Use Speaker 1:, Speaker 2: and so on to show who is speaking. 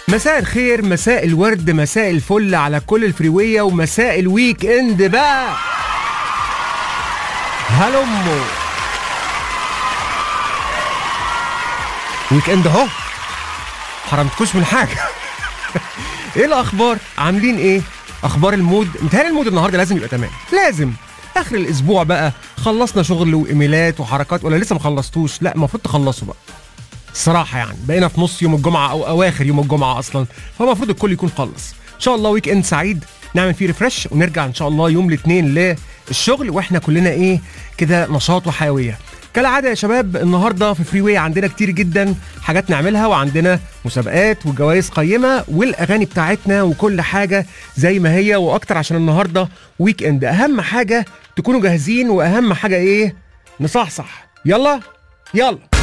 Speaker 1: مساء الخير مساء الورد مساء الفل على كل الفريوية ومساء الويك اند بقى هلمو ويك اند اهو حرمتكوش من حاجة ايه الاخبار عاملين ايه اخبار المود متهيألي المود النهارده لازم يبقى تمام لازم اخر الاسبوع بقى خلصنا شغل وايميلات وحركات ولا لسه ما خلصتوش لا المفروض تخلصوا بقى الصراحة يعني بقينا في نص يوم الجمعة أو أواخر يوم الجمعة أصلا فالمفروض الكل يكون خلص إن شاء الله ويك إند سعيد نعمل فيه ريفرش ونرجع إن شاء الله يوم الاثنين للشغل وإحنا كلنا إيه كده نشاط وحيوية كالعادة يا شباب النهاردة في فري واي عندنا كتير جدا حاجات نعملها وعندنا مسابقات وجوائز قيمة والأغاني بتاعتنا وكل حاجة زي ما هي وأكتر عشان النهاردة ويك إند أهم حاجة تكونوا جاهزين وأهم حاجة إيه نصحصح يلا يلا